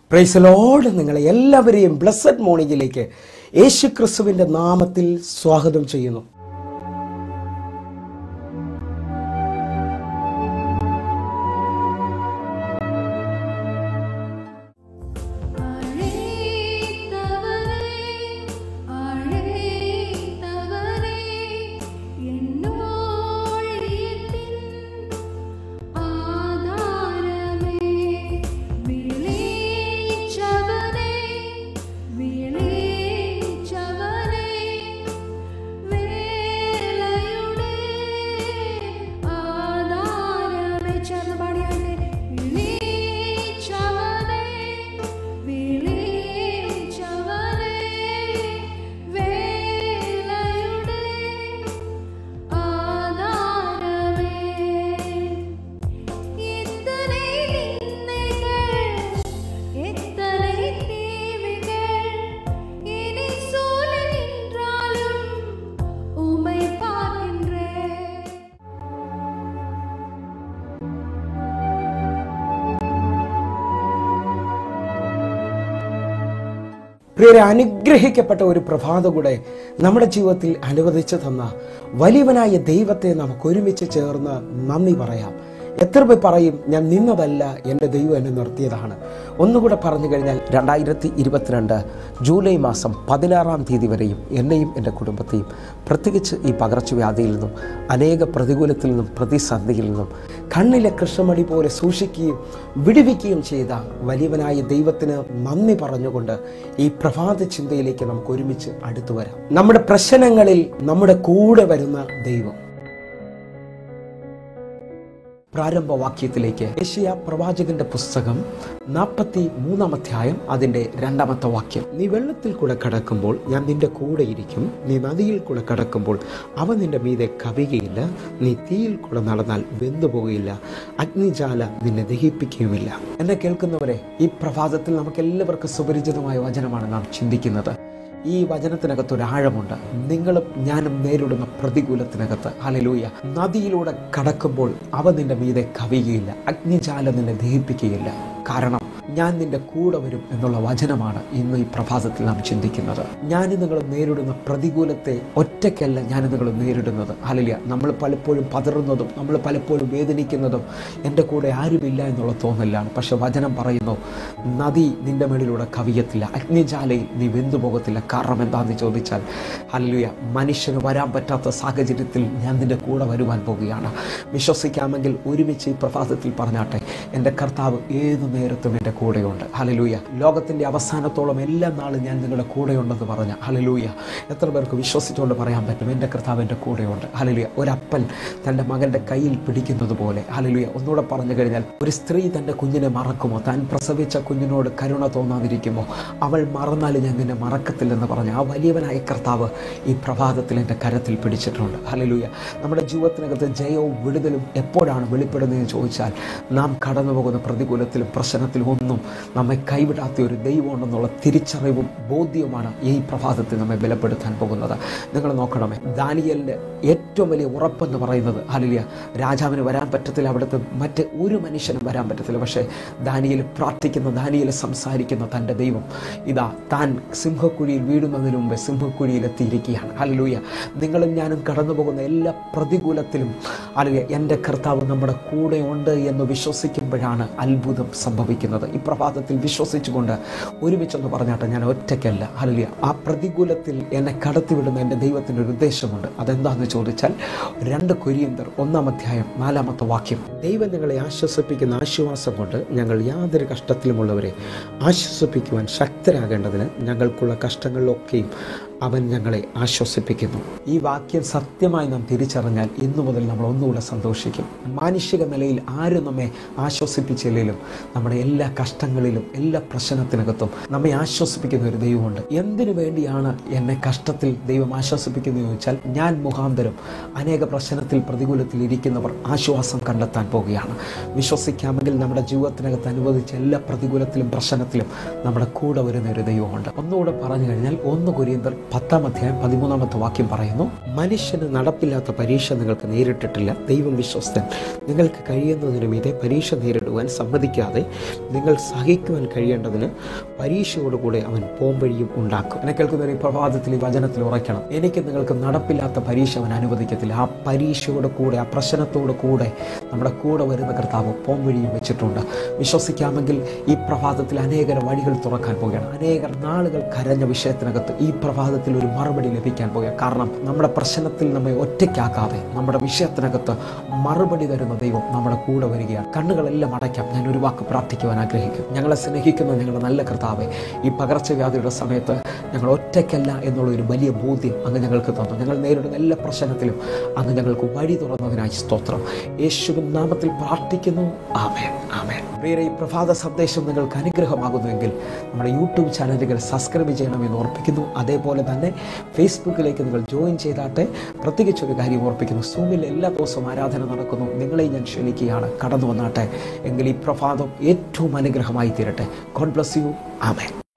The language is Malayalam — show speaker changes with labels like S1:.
S1: പ്രൈസ് ലോഡ് നിങ്ങളെ എല്ലാവരെയും ബ്ലസ്സഡ് മോർണിംഗിലേക്ക് യേശു ക്രിസ്തുവിൻ്റെ നാമത്തിൽ സ്വാഗതം ചെയ്യുന്നു
S2: അഴേത്തവനേ അഴേത്തവനേ എന്നോളിയത്തിൻ ആധാരമേ വിളിച്ചവനേ വിളിച്ചവനേ വേലയുടെ ആധാരമേ ചേർന്ന് പാടിയാട്ടെ വിളിച്ചവനേ വിളിച്ചവനേ വേലയുടെ ആധാരമേ എത്തனை നിന്ദകൾ എത്തனை தீமைகள் இனி சூழ நின்றாலும் உமை பார்க்கின்றேன்
S1: പ്രിയരെ അനുഗ്രഹിക്കപ്പെട്ട ഒരു പ്രഭാത കൂടെ നമ്മുടെ ജീവിതത്തിൽ അനുവദിച്ചു തന്ന വലിയവനായ ദൈവത്തെ നമുക്ക് ഒരുമിച്ച് ചേർന്ന് നന്ദി പറയാം എത്ര പേർ പറയും ഞാൻ നിന്നതല്ല എൻ്റെ ദൈവം എന്നെ നിർത്തിയതാണ് ഒന്നുകൂടെ പറഞ്ഞു കഴിഞ്ഞാൽ രണ്ടായിരത്തി ഇരുപത്തിരണ്ട് ജൂലൈ മാസം പതിനാറാം തീയതി വരെയും എന്നെയും എൻ്റെ കുടുംബത്തെയും പ്രത്യേകിച്ച് ഈ പകർച്ചവ്യാധിയിൽ നിന്നും അനേക പ്രതികൂലത്തിൽ നിന്നും പ്രതിസന്ധിയിൽ നിന്നും കണ്ണിലെ കൃഷ്ണമണി പോലെ സൂക്ഷിക്കുകയും വിടുവിക്കുകയും ചെയ്ത വലിയവനായ ദൈവത്തിന് നന്ദി പറഞ്ഞുകൊണ്ട് ഈ പ്രഭാത ചിന്തയിലേക്ക് നമുക്ക് ഒരുമിച്ച് അടുത്തു വരാം നമ്മുടെ പ്രശ്നങ്ങളിൽ നമ്മുടെ കൂടെ വരുന്ന ദൈവം പ്രാരംഭ വാക്യത്തിലേക്ക് യേശയ പ്രവാചകന്റെ പുസ്തകം നാൽപ്പത്തി മൂന്നാം അധ്യായം അതിന്റെ രണ്ടാമത്തെ വാക്യം നീ വെള്ളത്തിൽ കൂടെ കടക്കുമ്പോൾ ഞാൻ നിന്റെ കൂടെ ഇരിക്കും നീ നദിയിൽ കൂടെ കടക്കുമ്പോൾ അവ നിന്റെ മീതെ കവികയില്ല നീ തീയിൽ കൂടെ നടന്നാൽ വെന്തുപോകുകയില്ല അഗ്നിജാല നിന്നെ ദഹിപ്പിക്കുകയുമില്ല എന്നെ കേൾക്കുന്നവരെ ഈ പ്രഭാതത്തിൽ നമുക്ക് എല്ലാവർക്കും സുപരിചിതമായ വചനമാണ് നാം ചിന്തിക്കുന്നത് ഈ വചനത്തിനകത്ത് ഒരു ആഴമുണ്ട് നിങ്ങളും ഞാനും നേരിടുന്ന പ്രതികൂലത്തിനകത്ത് ഹലലൂയ നദിയിലൂടെ കടക്കുമ്പോൾ അവ നിന്റെ മീതെ കവിയുകയില്ല അഗ്നിജാലം നിന്നെ ദഹിപ്പിക്കുകയില്ല കാരണം ഞാൻ നിന്റെ കൂടെ വരും എന്നുള്ള വചനമാണ് ഇന്ന് ഈ പ്രഭാതത്തിൽ നാം ചിന്തിക്കുന്നത് ഞാൻ നിങ്ങൾ നേരിടുന്ന പ്രതികൂലത്തെ ഒറ്റയ്ക്കല്ല ഞാൻ നിങ്ങൾ നേരിടുന്നത് ഹലലിയ നമ്മൾ പലപ്പോഴും പതറുന്നതും നമ്മൾ പലപ്പോഴും വേദനിക്കുന്നതും എൻ്റെ കൂടെ ആരുമില്ല എന്നുള്ള തോന്നലാണ് പക്ഷെ വചനം പറയുന്നു നദി നിന്റെ മേളിലൂടെ കവിയത്തില്ല അഗ്നിജാലയിൽ നീ വെന്തുപോകത്തില്ല കാരണം എന്താണെന്ന് ചോദിച്ചാൽ ഹല്ലുയ മനുഷ്യന് വരാൻ പറ്റാത്ത സാഹചര്യത്തിൽ ഞാൻ നിന്റെ കൂടെ വരുവാൻ പോവുകയാണ് വിശ്വസിക്കാമെങ്കിൽ ഒരുമിച്ച് ഈ പ്രഭാതത്തിൽ പറഞ്ഞാട്ടെ എൻ്റെ കർത്താവ് ഏതു നേരത്തും എൻ്റെ കൂടെയുണ്ട് ഹലലൂയ ലോകത്തിൻ്റെ അവസാനത്തോളം എല്ലാ നാളും ഞാൻ നിങ്ങളുടെ കൂടെയുണ്ടെന്ന് പറഞ്ഞ ഹലലൂയ എത്ര പേർക്ക് വിശ്വസിച്ചുകൊണ്ട് പറയാൻ പറ്റും എൻ്റെ കർത്താവ് എൻ്റെ കൂടെയുണ്ട് ഹലലൂയ ഒരപ്പൻ തൻ്റെ മകൻ്റെ കയ്യിൽ പിടിക്കുന്നത് പോലെ ഹലലൂയ ഒന്നുകൂടെ പറഞ്ഞു കഴിഞ്ഞാൽ ഒരു സ്ത്രീ തൻ്റെ കുഞ്ഞിനെ മറക്കുമോ താൻ പ്രസവിച്ച കുഞ്ഞിനോട് കരുണ തോന്നാതിരിക്കുമോ അവൾ മറന്നാൽ ഞാൻ നിന്നെ മറക്കത്തില്ലെന്ന് പറഞ്ഞ ആ വലിയവനായ കർത്താവ് ഈ പ്രഭാതത്തിൽ എൻ്റെ കരത്തിൽ പിടിച്ചിട്ടുണ്ട് ഹലലൂയ നമ്മുടെ ജീവിതത്തിനകത്ത് ജയവും വിടുതലും എപ്പോഴാണ് വെളിപ്പെടുന്നതെന്ന് ചോദിച്ചാൽ നാം കടന്നു പോകുന്ന പ്രതികൂലത്തിലും പ്രശ്നത്തിലും ഒന്നും നമ്മെ കൈവിടാത്ത ഒരു ദൈവമുണ്ടെന്നുള്ള തിരിച്ചറിവും ബോധ്യവുമാണ് ഈ പ്രഭാതത്തിൽ നമ്മെ ബലപ്പെടുത്താൻ പോകുന്നത് നിങ്ങൾ നോക്കണമേ ദാനിയലിൻ്റെ ഏറ്റവും വലിയ ഉറപ്പെന്ന് പറയുന്നത് ഹലിയ രാജാവിന് വരാൻ പറ്റത്തില്ല അവിടുത്തെ മറ്റ് ഒരു മനുഷ്യനും വരാൻ പറ്റത്തില്ല പക്ഷേ ദാനിയൽ പ്രാർത്ഥിക്കുന്ന ദാനിയൽ സംസാരിക്കുന്ന തൻ്റെ ദൈവം ഇതാ താൻ സിംഹക്കുഴിയിൽ വീടുന്നതിന് മുമ്പ് സിംഹക്കുഴിയിൽ എത്തിയിരിക്കുകയാണ് ഹലലൂയ നിങ്ങളും ഞാനും കടന്നു പോകുന്ന എല്ലാ പ്രതികൂലത്തിലും അല്ലെങ്കിൽ എൻ്റെ കർത്താവ് നമ്മുടെ കൂടെ ഉണ്ട് എന്ന് വിശ്വസിക്കുമ്പോഴാണ് അത്ഭുതം സംഭവിക്കുന്നത് ഈ പ്രഭാതത്തിൽ വിശ്വസിച്ചുകൊണ്ട് ഒരുമിച്ചൊന്ന് പറഞ്ഞാട്ടെ ഞാൻ ഒറ്റയ്ക്കല്ല ഹലിയ ആ പ്രതികൂലത്തിൽ എന്നെ കടത്തിവിടുന്ന എൻ്റെ ദൈവത്തിൻ്റെ ഒരു ഉദ്ദേശമുണ്ട് അതെന്താണെന്ന് ചോദിച്ചാൽ രണ്ട് കൊരിയന്തർ ഒന്നാം അധ്യായം നാലാമത്തെ വാക്യം ദൈവം നിങ്ങളെ ആശ്വസിപ്പിക്കുന്ന ആശ്വാസം കൊണ്ട് ഞങ്ങൾ യാതൊരു കഷ്ടത്തിലുമുള്ളവരെ ആശ്വസിപ്പിക്കുവാൻ ശക്തരാകേണ്ടതിന് ഞങ്ങൾക്കുള്ള കഷ്ടങ്ങളിലൊക്കെയും അവൻ ഞങ്ങളെ ആശ്വസിപ്പിക്കുന്നു ഈ വാക്യം സത്യമായി നാം തിരിച്ചറിഞ്ഞാൽ ഇന്നു മുതൽ നമ്മൾ ഒന്നുകൂടെ സന്തോഷിക്കും മാനുഷിക നിലയിൽ ആരും നമ്മെ ആശ്വസിപ്പിച്ചില്ലെങ്കിലും നമ്മുടെ എല്ലാ കഷ്ടങ്ങളിലും എല്ലാ പ്രശ്നത്തിനകത്തും നമ്മെ ആശ്വസിപ്പിക്കുന്ന ഒരു ദൈവമുണ്ട് എന്തിനു വേണ്ടിയാണ് എന്നെ കഷ്ടത്തിൽ ദൈവം ആശ്വസിപ്പിക്കുന്നത് ചോദിച്ചാൽ ഞാൻ മുഖാന്തരം അനേക പ്രശ്നത്തിൽ പ്രതികൂലത്തിൽ ഇരിക്കുന്നവർ ആശ്വാസം കണ്ടെത്താൻ പോവുകയാണ് വിശ്വസിക്കാമെങ്കിൽ നമ്മുടെ ജീവിതത്തിനകത്ത് അനുവദിച്ച എല്ലാ പ്രതികൂലത്തിലും പ്രശ്നത്തിലും നമ്മുടെ കൂടെ വരുന്ന ഒരു ദൈവമുണ്ട് ഒന്നുകൂടെ പറഞ്ഞു കഴിഞ്ഞാൽ ഒന്ന് കുരിയന്തർ പത്താം അധ്യായം പതിമൂന്നാമത്തെ വാക്യം പറയുന്നു മനുഷ്യന് നടപ്പില്ലാത്ത പരീക്ഷ നിങ്ങൾക്ക് നേരിട്ടിട്ടില്ല ദൈവം വിശ്വസ്തൻ നിങ്ങൾക്ക് കഴിയുന്നതിന് മീതെ പരീക്ഷ നേരിടുവാൻ സമ്മതിക്കാതെ നിങ്ങൾ സഹിക്കുവാൻ കഴിയേണ്ടതിന് പരീക്ഷയോടുകൂടെ അവൻ പോംവഴിയും ഉണ്ടാക്കും എന്നെ കേൾക്കുന്ന ഈ പ്രഭാതത്തിൽ ഈ വചനത്തിൽ ഉറയ്ക്കണം എനിക്ക് നിങ്ങൾക്ക് നടപ്പില്ലാത്ത പരീക്ഷ അവൻ അനുവദിക്കത്തില്ല ആ പരീക്ഷയോട് കൂടെ ആ പ്രശ്നത്തോട് കൂടെ നമ്മുടെ കൂടെ വരുന്ന കർത്താവ് പോംവഴിയും വെച്ചിട്ടുണ്ട് വിശ്വസിക്കാമെങ്കിൽ ഈ പ്രഭാതത്തിൽ അനേകര വഴികൾ തുറക്കാൻ പോകുകയാണ് അനേകർ നാളുകൾ കരഞ്ഞ വിഷയത്തിനകത്ത് ഈ പ്രഭാതത്തിൽ ഒരു മറുപടി ലഭിക്കാൻ പോകുകയാണ് കാരണം നമ്മുടെ പ്രശ്നത്തിൽ നമ്മെ ഒറ്റയ്ക്കാക്കാതെ നമ്മുടെ വിഷയത്തിനകത്ത് മറുപടി തരുന്ന ദൈവം നമ്മുടെ കൂടെ വരികയാണ് കണ്ണുകളെല്ലാം അടയ്ക്കാം ഞാൻ ഒരു വാക്ക് പ്രാർത്ഥിക്കുവാൻ ആഗ്രഹിക്കും ഞങ്ങളെ സ്നേഹിക്കുന്ന ഞങ്ങളുടെ നല്ല കർത്താവെ ഈ പകർച്ചവ്യാധിയുടെ സമയത്ത് ഞങ്ങൾ ഒറ്റയ്ക്കല്ല എന്നുള്ള ഒരു വലിയ ബോധ്യം അങ്ങ് ഞങ്ങൾക്ക് തന്നു ഞങ്ങൾ നേരിടുന്ന എല്ലാ പ്രശ്നത്തിലും അങ്ങ് ഞങ്ങൾക്ക് വഴി തുറന്നതിനായി സ്തോത്രം യേശുവിൻ നാമത്തിൽ പ്രാർത്ഥിക്കുന്നു ആമേൻ ആമേൻ പ്രിയരെ ഈ പ്രഭാത സന്ദേശം നിങ്ങൾക്ക് അനുഗ്രഹമാകുന്നുവെങ്കിൽ നമ്മുടെ യൂട്യൂബ് ചാനലുകൾ സബ്സ്ക്രൈബ് ചെയ്യണമെന്ന് ഓർപ്പിക്കുന്നു അതേപോലെ തന്നെ ഫേസ്ബുക്കിലേക്ക് നിങ്ങൾ ജോയിൻ ചെയ്താട്ടെ പ്രത്യേകിച്ച് ഒരു കാര്യം ഓർപ്പിക്കുന്നു സൂമിൽ എല്ലാ ദിവസവും ആരാധന നടക്കുന്നു നിങ്ങളെ ഞാൻ ക്ഷണിക്കുകയാണ് കടന്നു വന്നാട്ടെ എങ്കിൽ ഈ പ്രഭാതം ഏറ്റവും അനുഗ്രഹമായി തീരട്ടെ ഗോഡ് ബ്ലസ് യു ആമേൻ